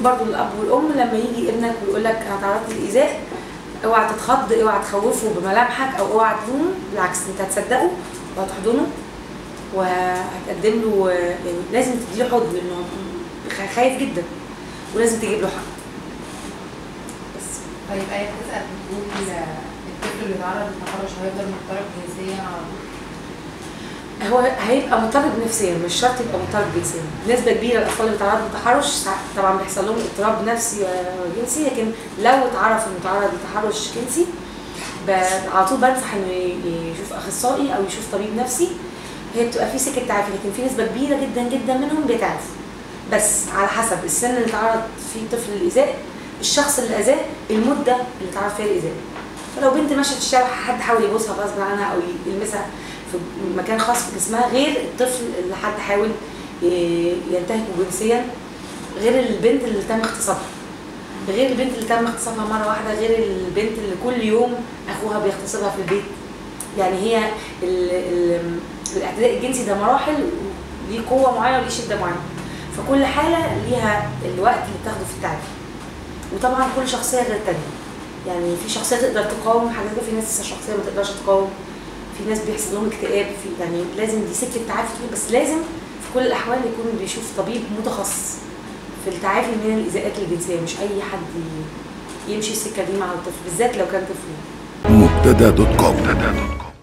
برضو الاب والام لما يجي ابنك ويقول لك انا تعرضت للايذاء اوعى تتخض اوعى تخوفه بملامحك او اوعى تلومه بالعكس انت هتصدقه وهتحضنه وهتقدم له يعني لازم تديله حضن لانه خ- خايف جدا ولازم تجيب له حق بس طيب آية بتسأل بتقول آه، الطفل اللي اتعرض للتحرش هيفضل مضطرب جنسيا على طول هو هيبقى مضطرب نفسيا مش شرط يبقى مضطرب جنسيا نسبه كبيره الاطفال اللي بيتعرضوا للتحرش ساعات طبعا بيحصل لهم اضطراب نفسي وجنسي لكن لو اتعرف انه اتعرض لتحرش جنسي ب- على طول بنصح انه ي- يشوف اخصائي او يشوف طبيب نفسي هي بتبقى في سكه تعافي لكن في نسبه كبيره جدا جدا منهم بيتعافوا بس على حسب السن اللي اتعرض فيه الطفل للايذاء الشخص اللي اذاه المده اللي اتعرض فيها الايذاء فلو بنت ماشيه في الشارع حد حاول يبوسها غصب عنها او يلمسها في مكان خاص في جسمها غير الطفل اللي حد حاول ي- ينتهكه جنسيا غير البنت اللي تم اغتصابها غير البنت اللي تم اغتصابها مره واحده غير البنت اللي كل يوم اخوها بيغتصبها في البيت يعني هي ال ال الاعتداء الجنسي ده مراحل ليه قوه معينه وليه شده معينه فكل حاله ليها الوقت اللي بتاخده في التعافي وطبعا كل شخصيه غير التانيه يعني في شخصيه تقدر تقاوم حاجات وفي ناس شخصيه ما تقدرش تقاوم في ناس بيحصل لهم اكتئاب في يعني لازم دي سكه تعافي طويل، بس لازم في كل الاحوال يكون بيشوف طبيب متخصص في التعافي من الايذاءات الجنسيه مش اي حد ي- يمشي السكه دي مع الطفل بالذات لو كان طفل مبتدا دوت كوم